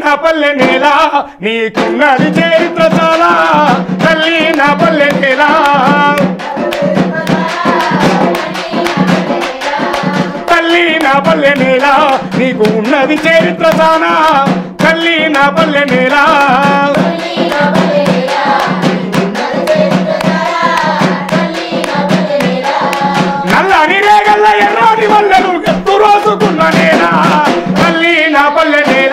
నా పల్లె నేల నీకున్నది చరిత్ర చాలా తల్లి నా పల్లె నేల తల్లి నా పల్లె నేల నీకు ఉన్నది చరిత్ర చాలా తల్లి నా పల్లె నేల నల్లని రేగల్ల ఎర్రాని వల్లలు ఎత్తు రోజుకున్న నేల తల్లి నా పల్లె నేల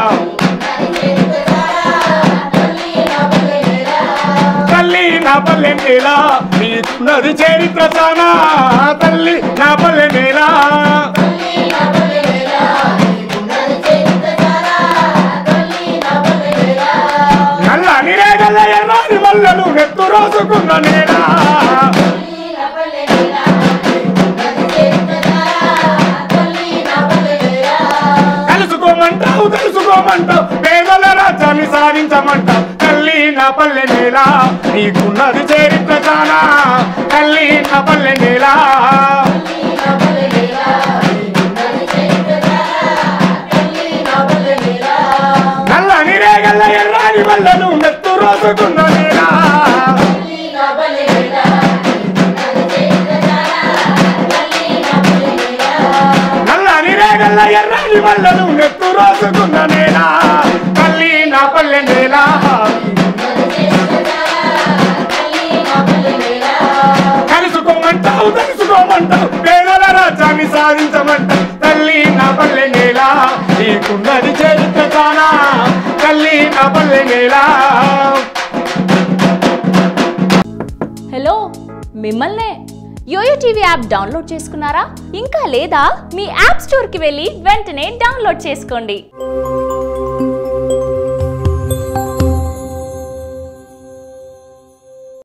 తల్లి నా పల్లె నేల నీకున్నది చరిత్ర చాలా తల్లి నా పల్లె నేల నల్లని రేగల్ల ఎర్రాని వల్లలు ఎత్తు రోజుకున్న నేల కలుసుకోమంటావు తెలుసుకోమంటావు పేదల రాజ్యాన్ని సాధించమంటావు తల్లి నా పల్లె నేల నీకున్నది చరిత్ర చాలా తల్లి నా పల్లె నేల నల్లని రేగల్ల ఎర్రాని వల్లను నెత్తు రోజుకున్న నేల నల్లని రేగల్ల ఎర్రాని వల్లను నెత్తు రోజుకున్న నేల తల్లి నా పల్లె నేల కలుసుకోమంటావు తెలుసుకోమంటావు పేదల రాజ్యాన్ని సాధించమంటావు తల్లి నా పల్లె నేల నీకున్నది చరిత్ర చాలా తల్లి నా పల్లె నేల హలో మిమ్మల్నే యోయో టీవీ యాప్ డౌన్లోడ్ చేసుకున్నారా ఇంకా లేదా మీ యాప్ స్టోర్కి వెళ్ళి వెంటనే డౌన్లోడ్ చేసుకోండి